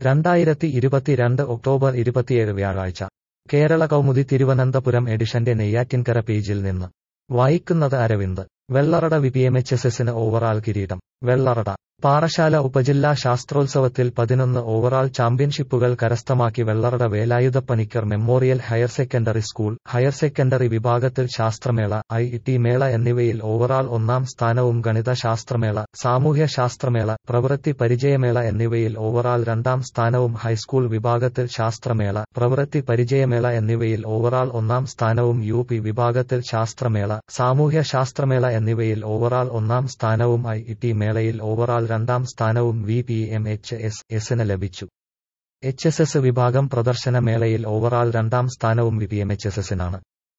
രണ്ടായിരത്തി ഇരുപത്തിരണ്ട് ഒക്ടോബർ ഇരുപത്തിയേഴ് വ്യാഴാഴ്ച കേരള കൗമുദി തിരുവനന്തപുരം എഡിഷന്റെ നെയ്യാറ്റിൻകര പേജിൽ നിന്ന് വായിക്കുന്നത് അരവിന്ദ് വെള്ളറട വിപിഎംഎച്ച്എസ്എസിന് ഓവറാൾ കിരീടം വെള്ളറട പാറശാല ഉപജില്ലാ ശാസ്ത്രോത്സവത്തിൽ പതിനൊന്ന് ഓവറാൾ ചാമ്പ്യൻഷിപ്പുകൾ കരസ്ഥമാക്കി Vellarada Velayudhappanicker memorial higher secondary school higher secondary വിഭാഗത്തിൽ ശാസ്ത്രമേള ഐ ടി മേള എന്നിവയിൽ ഓവറാൾ ഒന്നാം സ്ഥാനവും ഗണിത ശാസ്ത്രമേള സാമൂഹ്യ ശാസ്ത്രമേള പ്രവൃത്തി പരിചയമേള എന്നിവയിൽ ഓവറാൾ രണ്ടാം സ്ഥാനവും ഹൈസ്കൂൾ വിഭാഗത്തിൽ ശാസ്ത്രമേള പ്രവൃത്തി പരിചയമേള എന്നിവയിൽ ഓവറാൾ ഒന്നാം സ്ഥാനവും യു പി വിഭാഗത്തിൽ ശാസ്ത്രമേള സാമൂഹ്യ ശാസ്ത്രമേള എന്നിവയിൽ ഓവറാൾ ഒന്നാം സ്ഥാനവും ഐ ടി മേളയിൽ ഓവറാൾ രണ്ടാം സ്ഥാനവും V P M H S എസിന് ലഭിച്ചു എച്ച് എസ് എസ് വിഭാഗം പ്രദർശന മേളയിൽ ഓവറാൾ രണ്ടാം സ്ഥാനവും V P M H S എസിനാണ്